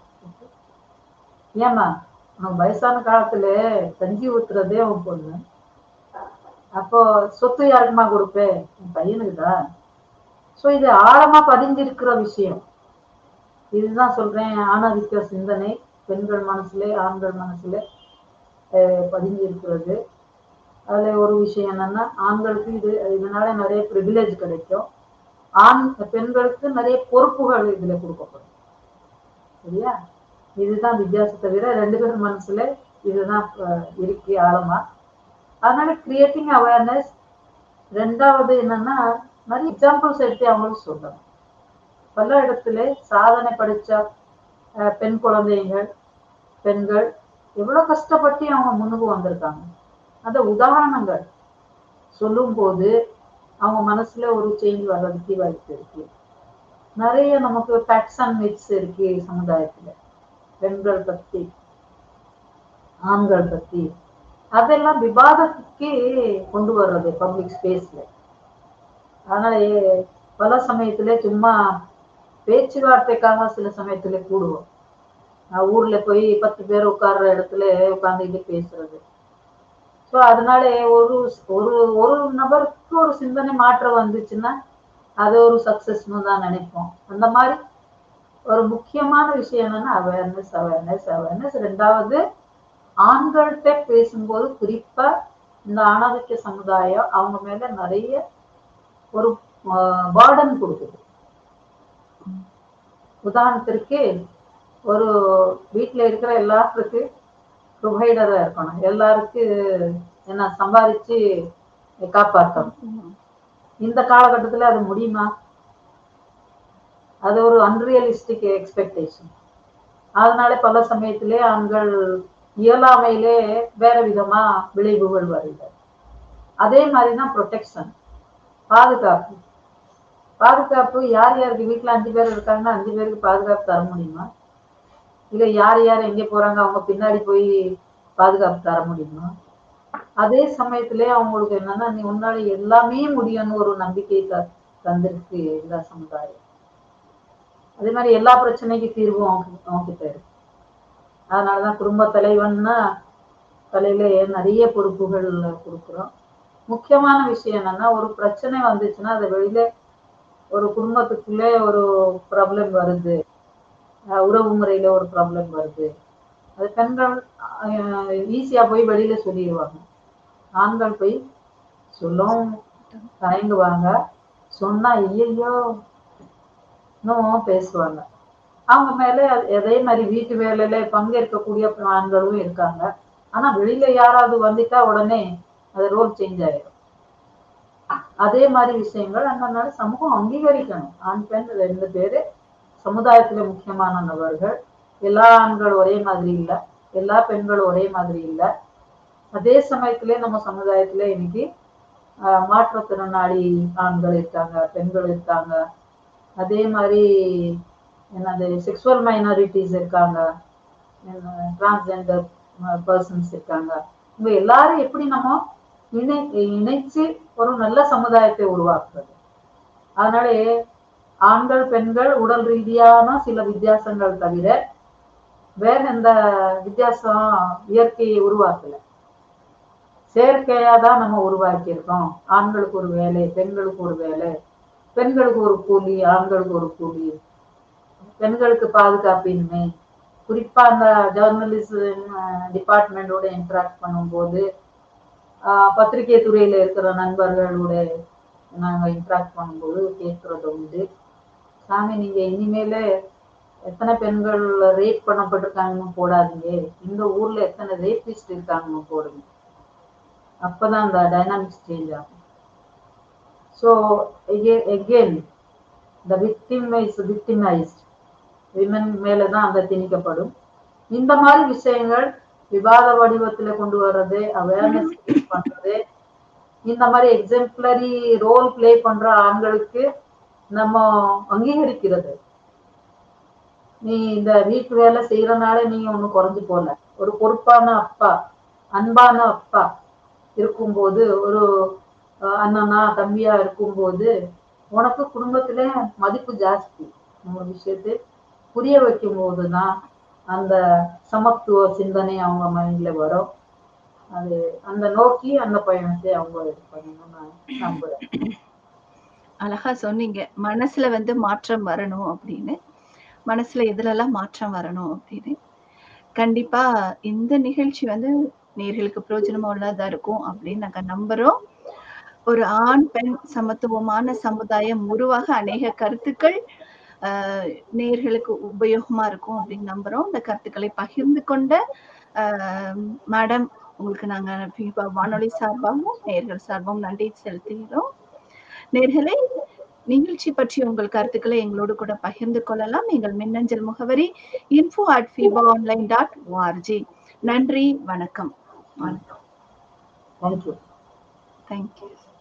ஏம்மா உனக்கு வயசான காலத்துல கஞ்சி ஊத்துறதே உன் பொண்ணு அப்போ சொத்து யாருக்குமா கொடுப்பே உன் பையனுக்கு தான் ஸோ இது ஆழமா பதிஞ்சிருக்கிற விஷயம் இதுதான் சொல்றேன் ஆணாதிக்க சிந்தனை பெண்கள் மனசுல ஆண்கள் மனசுல அஹ், பதிஞ்சிருக்கிறது அதுல ஒரு விஷயம் என்னன்னா ஆண்களுக்கு இது இதனால நிறைய ப்ரிவிலேஜ் கிடைக்கும் ஆண் பெண்களுக்கு நிறைய பொறுப்புகள் இதுல கொடுக்கப்படும் சரியா இதுதான் வித்தியாசத்தை தவிர ரெண்டு பேரும் மனசுல இதுதான் அஹ், இருக்கு ஆழமா அதனால கிரியேட்டிங் அவேர்னஸ் ரெண்டாவது என்னன்னா நிறைய எக்ஸாம்பிள்ஸ் எடுத்து அவங்களுக்கு சொல்லணும் பல இடத்துல சாதனை படிச்ச அஹ், பெண் குழந்தைகள் பெண்கள் எவ்வளவு கஷ்டப்பட்டு அவங்க முன்னுக்கு வந்திருக்காங்க அந்த உதாரணங்கள் சொல்லும்போது அவங்க மனசுல ஒரு சேஞ்ச் வர்றதுக்கு வாய்ப்பு இருக்கு நிறைய நமக்கு ஃபேக்ட்ஸ் அண்ட் மிட்ஸ் இருக்கு சமுதாயத்துல பெண்கள் பத்தி ஆண்கள் பத்தி அதெல்லாம் விவாதத்துக்கு கொண்டு வர்றது பப்ளிக் ஸ்பேஸ்ல அதனால ஏ- பல சமயத்துல சும்மா பேச்சுவார்த்தைக்காக சில சமயத்துல கூடுவோம் நான் ஊர்ல போய் பத்து பேர் உட்கார்ற இடத்துல உட்கார்ந்துக்கிட்டு பேசுறது ஸோ அதனால ஒரு ஒரு ஒரு நபருக்கு ஒரு சிந்தனை மாற்றம் வந்துச்சுன்னா அது ஒரு சக்சஸ்னு தான் நினைப்போம் அந்த மாதிரி ஒரு முக்கியமான விஷயம் என்னன்னா அவேர்னஸ் அவேர்னஸ் அவேர்னஸ் ரெண்டாவது ஆண்கள்கிட்ட பேசும்போது குறிப்பா இந்த ஆணாதிக்க சமுதாயம் அவங்க மேல நிறைய ஒரு பேர்டன் கொடுக்குது உதாரணத்திற்கு ஒரு வீட்டுல இருக்கிற எல்லாத்துக்கு ப்ரொவைடரா இருக்கணும் எல்லாருக்கும் என்ன சம்பாதிச்சு காப்பாற்றணும் இந்த காலகட்டத்துல அது முடியுமா அது ஒரு அன்ரியலிஸ்டிக் எக்ஸ்பெக்டேஷன் அதனால பல சமயத்திலே ஆண்கள் இயலாமையிலே வேற விதமா விளைவுகள் வருது அதே மாதிரிதான் ப்ரொடெக்ஷன் பாதுகாப்பு பாதுகாப்பு யார் யாருக்கு வீட்டுல அஞ்சு பேர் இருக்காங்கன்னா அஞ்சு பேருக்கு பாதுகாப்பு தர முடியுமா இல்ல யார் யார் எங்க போறாங்க அவங்க பின்னாடி போய் பாதுகாப்பு தர முடியுமா அதே சமயத்திலே அவங்களுக்கு என்னன்னா நீ உன்னால எல்லாமே முடியும்னு ஒரு நம்பிக்கை த தந்திருக்கு இந்த சமுதாயம் அதே மாதிரி எல்லா பிரச்சனைக்கும் தீர்வும் அவங்க அவங்ககிட்ட இருக்கு அதனாலதான் குடும்ப தலைவன்னா தலையில நிறைய பொறுப்புகள் கொடுக்குறோம் முக்கியமான விஷயம் என்னன்னா ஒரு பிரச்சனை வந்துச்சுன்னா அதை வெளியில ஒரு குடும்பத்துக்குள்ளே ஒரு ப்ராப்ளம் வருது உறவு முறையில ஒரு ப்ராப்ளம் வருது அது பெண்கள் ஈஸியா போய் வெளியில சொல்லிடுவாங்க ஆண்கள் போய் சொல்லவும் தயங்குவாங்க சொன்னா ஐயையோ இன்னும் பேசுவாங்க அவங்க மேல அதே மாதிரி வீட்டு வேலையில பங்கேற்கக்கூடிய ஆண்களும் இருக்காங்க ஆனா வெளியில யாராவது வந்துட்டா உடனே அது ரோல் சேஞ்ச் ஆயிடும் அதே மாதிரி விஷயங்கள் அதனால சமூகம் அங்கீகரிக்கணும் ஆண் பெண் ரெண்டு பேரு சமுதாயத்துல முக்கியமான நபர்கள் எல்லா ஆண்கள் ஒரே மாதிரி இல்ல எல்லா பெண்களும் ஒரே மாதிரி இல்ல அதே சமயத்திலே நம்ம சமுதாயத்துல இன்னைக்கு மாற்றுத்திறனாளி ஆண்கள் இருக்காங்க பெண்கள் இருக்காங்க அதே மாதிரி என்னது செக்ஷுவல் மைனாரிட்டிஸ் இருக்காங்க டிரான்ஸ்ஜெண்டர் பர்சன்ஸ் இருக்காங்க இவங்க எல்லாரும் எப்படி நம்ம இணை இணைச்சு ஒரு நல்ல சமுதாயத்தை உருவாக்குறது அதனால ஆண்கள் பெண்கள் உடல் ரீதியான சில வித்தியாசங்கள் தவிர வேற எந்த வித்தியாசம் இயற்கையை உருவாக்கல செயற்கையா தான் நம்ம உருவாக்கி இருக்கோம் ஆண்களுக்கு ஒரு வேலை பெண்களுக்கு ஒரு வேலை பெண்களுக்கு ஒரு கூலி ஆண்களுக்கு ஒரு கூலி பெண்களுக்கு பாதுகாப்பின்மை குறிப்பா அந்த ஜேர்னலிசம் டிபார்ட்மெண்டோட இன்டராக்ட் பண்ணும்போது பத்திரிகை துறையில இருக்கிற நண்பர்களோட நாங்க இன்டராக்ட் பண்ணும்போது கேட்கறது உண்டு சாமி நீங்க இனிமேல எத்தனை பெண்கள் ரேப் பண்ணப்பட்டிருக்காங்கன்னு போடாதீங்க இந்த ஊர்ல எத்தனை ரேபிஸ்ட் இருக்காங்கன்னு போடுங்க அப்பதான் அந்த டைனாமிக்ஸ் சேஞ்ச் ஆகும் so again the victim is victimised women மேலதான் அங்க திணிக்கப்படும் இந்த மாதிரி விஷயங்கள் விவாத வடிவத்துல கொண்டு வர்றது அவேர்னஸ் பண்றது இந்த மாதிரி எக்ஸாம்பிளரி ரோல் பிளே பண்ற ஆண்களுக்கு நம்ம அங்கீகரிக்கிறது நீ இந்த வீட்டு வேலை செய்யறனால நீ ஒண்ணு குறைஞ்சு போல ஒரு பொறுப்பான அப்பா அன்பான அப்பா இருக்கும்போது ஒரு அண்ணனா தம்பியா இருக்கும்போது உனக்கு குடும்பத்துல மதிப்பு ஜாஸ்தி ஒரு விஷயத்தை புரிய வைக்கும் போதுதான் அந்த சமத்துவ சிந்தனை அவங்க மைண்ட்ல வரும் அது அந்த நோக்கி அந்த பயணத்தை அவங்க இது பண்ணணும்னு நான் நம்புறேன் அழகா சொன்னீங்க மனசுல வந்து மாற்றம் வரணும் அப்படின்னு மனசுல எதுலெல்லாம் மாற்றம் வரணும் அப்படின்னு கண்டிப்பா இந்த நிகழ்ச்சி வந்து நேர்களுக்கு பிரயோஜனமா உள்ளதா இருக்கும் அப்படின்னு நாங்க நம்புறோம் ஒரு ஆண் பெண் சமத்துவமான சமுதாயம் உருவாக அநேக கருத்துக்கள் ஆஹ் நேர்களுக்கு உபயோகமா இருக்கும் அப்படின்னு நம்புறோம் இந்த கருத்துக்களை பகிர்ந்து கொண்ட ஆஹ் மேடம் உங்களுக்கு நாங்க ஃபீபா வானொலி சார்பாகவும் நேர்கள் சார்பாகவும் நன்றி செலுத்துகிறோம் நேர்களை நிகழ்ச்சி பற்றி உங்கள் கருத்துக்களை எங்களோடு கூட பகிர்ந்து கொள்ளலாம் எங்கள் மின்னஞ்சல் முகவரி info at FEBA online dot ORG நன்றி வணக்கம் வணக்கம் தேங்க்யூ தேங்க்யூ